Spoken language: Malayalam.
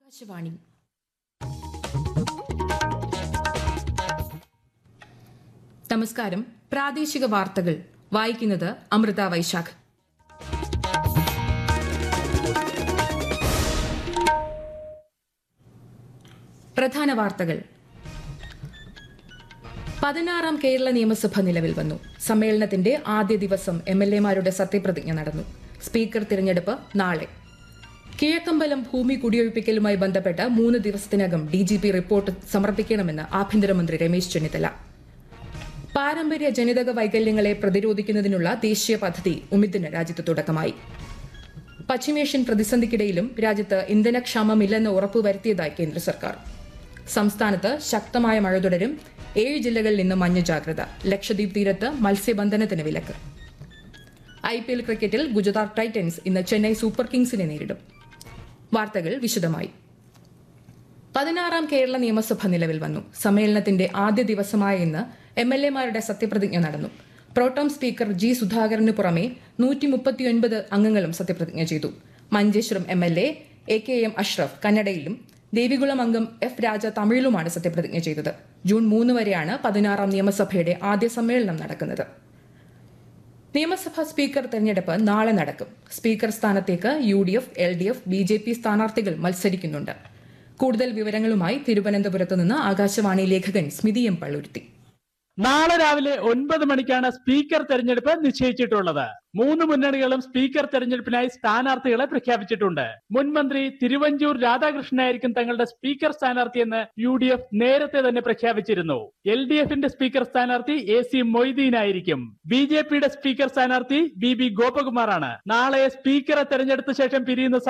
ആകാശവാണി നമസ്കാരം പ്രാദേശിക വാർത്തകൾ വായിക്കുന്നത് അമൃത വൈശാഖ് പ്രധാന വാർത്തകൾ പതിനാറാം കേരള നിയമസഭ നിലവിൽ വന്നു സമ്മേളനത്തിന്റെ ആദ്യ ദിവസം എം എൽ എമാരുടെ സത്യപ്രതിജ്ഞ നടന്നു സ്പീക്കർ തിരഞ്ഞെടുപ്പ് നാളെ കിഴക്കമ്പലം ഭൂമി കുടിയൊഴിപ്പിക്കലുമായി ബന്ധപ്പെട്ട് മൂന്ന് ദിവസത്തിനകം ഡി ജി പി റിപ്പോർട്ട് സമർപ്പിക്കണമെന്ന് ആഭ്യന്തരമന്ത്രി രമേശ് ചെന്നിത്തല പാരമ്പര്യ ജനിതക വൈകല്യങ്ങളെ പ്രതിരോധിക്കുന്നതിനുള്ള ദേശീയ പദ്ധതി ഉമിദിന് രാജ്യത്ത് തുടക്കമായി പശ്ചിമേഷ്യൻ പ്രതിസന്ധിക്കിടയിലും രാജ്യത്ത് ഇന്ധനക്ഷാമമില്ലെന്ന് ഉറപ്പുവരുത്തിയതായി കേന്ദ്ര സർക്കാർ സംസ്ഥാനത്ത് ശക്തമായ മഴ തുടരും ഏഴ് ജില്ലകളിൽ ഇന്ന് മഞ്ഞ ജാഗ്രത ലക്ഷദ്വീപ് തീരത്ത് മത്സ്യബന്ധനത്തിന് വിലക്ക് ഐ പി എൽ ക്രിക്കറ്റിൽ ഗുജറാത്ത് ടൈറ്റൻസ് ഇന്ന് ചെന്നൈ സൂപ്പർ കിങ്സിനെ നേരിടും വാർത്തകൾ വിശദമായി പതിനാറാം കേരള നിയമസഭ നിലവിൽ വന്നു സമ്മേളനത്തിന്റെ ആദ്യ ദിവസമായ ഇന്ന് എം എൽ എമാരുടെ സത്യപ്രതിജ്ഞ നടന്നു പ്രോട്ടോം സ്പീക്കർ ജി സുധാകരന് പുറമെ നൂറ്റി മുപ്പത്തിയൊൻപത് അംഗങ്ങളും സത്യപ്രതിജ്ഞ ചെയ്തു Manjeshwaram M L A A K M Ashraf കന്നഡയിലും ദേവികുളം അംഗം എഫ് രാജ തമിഴിലുമാണ് സത്യപ്രതിജ്ഞ ചെയ്തത് ജൂൺ മൂന്ന് വരെയാണ് പതിനാറാം നിയമസഭയുടെ ആദ്യ സമ്മേളനം നടക്കുന്നത് നിയമസഭാ സ്പീക്കർ തെരഞ്ഞെടുപ്പ് നാളെ നടക്കും സ്പീക്കർ സ്ഥാനത്തേക്ക് U D F L D F B J P സ്ഥാനാർത്ഥികൾ മത്സരിക്കുന്നുണ്ട് കൂടുതൽ വിവരങ്ങളുമായി തിരുവനന്തപുരത്ത് നിന്ന് ആകാശവാണി ലേഖകൻ സ്മിതി എം പള്ളുരുത്തി നാളെ രാവിലെ ഒൻപത് മണിക്കാണ് സ്പീക്കർ തെരഞ്ഞെടുപ്പ് നിശ്ചയിച്ചിട്ടുള്ളത് മൂന്ന് മുന്നണികളും സ്പീക്കർ തെരഞ്ഞെടുപ്പിനായി സ്ഥാനാർത്ഥികളെ പ്രഖ്യാപിച്ചിട്ടുണ്ട് മുൻമന്ത്രി തിരുവഞ്ചൂർ രാധാകൃഷ്ണനായിരിക്കും തങ്ങളുടെ സ്പീക്കർ സ്ഥാനാർത്ഥിയെന്ന് യു ഡി എഫ് നേരത്തെ തന്നെ പ്രഖ്യാപിച്ചിരുന്നു എൽ ഡി എഫിന്റെ സ്പീക്കർ സ്ഥാനാർത്ഥി എ സി മൊയ്തീനായിരിക്കും ബി ജെ പിയുടെ സ്പീക്കർ സ്ഥാനാർത്ഥി ബി ബി ഗോപകുമാറാണ് നാളെ സ്പീക്കറെ തെരഞ്ഞെടുത്ത ശേഷം പിരിയുന്ന